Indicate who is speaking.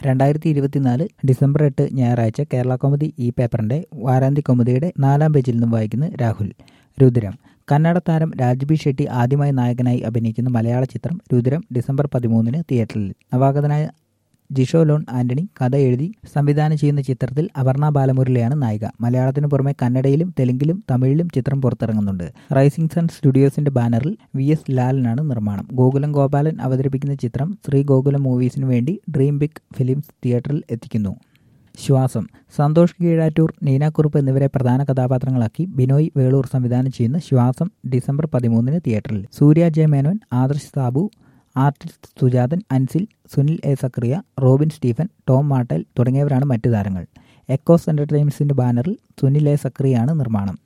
Speaker 1: രണ്ടായിരത്തി ഇരുപത്തിനാല് ഡിസംബർ എട്ട് ഞായറാഴ്ച കേരള കോമഡി ഈ പേപ്പറിന്റെ വാരാന്ത്യ കോമഡിയുടെ നാലാം പേജിൽ നിന്നും വായിക്കുന്നു രാഹുൽ രുദ്രം കന്നഡ താരം രാജ്ബി ഷെട്ടി ആദ്യമായി നായകനായി അഭിനയിക്കുന്ന മലയാള ചിത്രം രുദ്രം ഡിസംബർ പതിമൂന്നിന് തിയേറ്ററിൽ നവാഗതനായ ജിഷോ ലോൺ ആന്റണി കഥ എഴുതി സംവിധാനം ചെയ്യുന്ന ചിത്രത്തിൽ അപർണ ബാലമുരളിയാണ് നായിക മലയാളത്തിനു പുറമെ കന്നഡയിലും തെലുങ്കിലും തമിഴിലും ചിത്രം പുറത്തിറങ്ങുന്നുണ്ട് റൈസിംഗ് സൺ സ്റ്റുഡിയോസിന്റെ ബാനറിൽ വി എസ് ലാലിനാണ് നിർമ്മാണം ഗോകുലം ഗോപാലൻ അവതരിപ്പിക്കുന്ന ചിത്രം ശ്രീ ഗോകുലം മൂവീസിനു വേണ്ടി ഡ്രീം ബിഗ് ഫിലിംസ് തിയേറ്ററിൽ എത്തിക്കുന്നു ശ്വാസം സന്തോഷ് കീഴാറ്റൂർ നീനാക്കുറുപ്പ് എന്നിവരെ പ്രധാന കഥാപാത്രങ്ങളാക്കി ബിനോയ് വേളൂർ സംവിധാനം ചെയ്യുന്ന ശ്വാസം ഡിസംബർ പതിമൂന്നിന് തിയേറ്ററിൽ Surya J Menon Adarsh Sabu artist Sujathan Ansil Sunil A Zakariya Robin Stephen Tom Mattel തുടങ്ങിയവരാണ് മറ്റു താരങ്ങൾ എക്കോസ് എന്റർടൈൻമെന്റ്സിന്റെ ബാനറിൽ സുനിൽ എ സക്രിയാണ് നിർമ്മാണം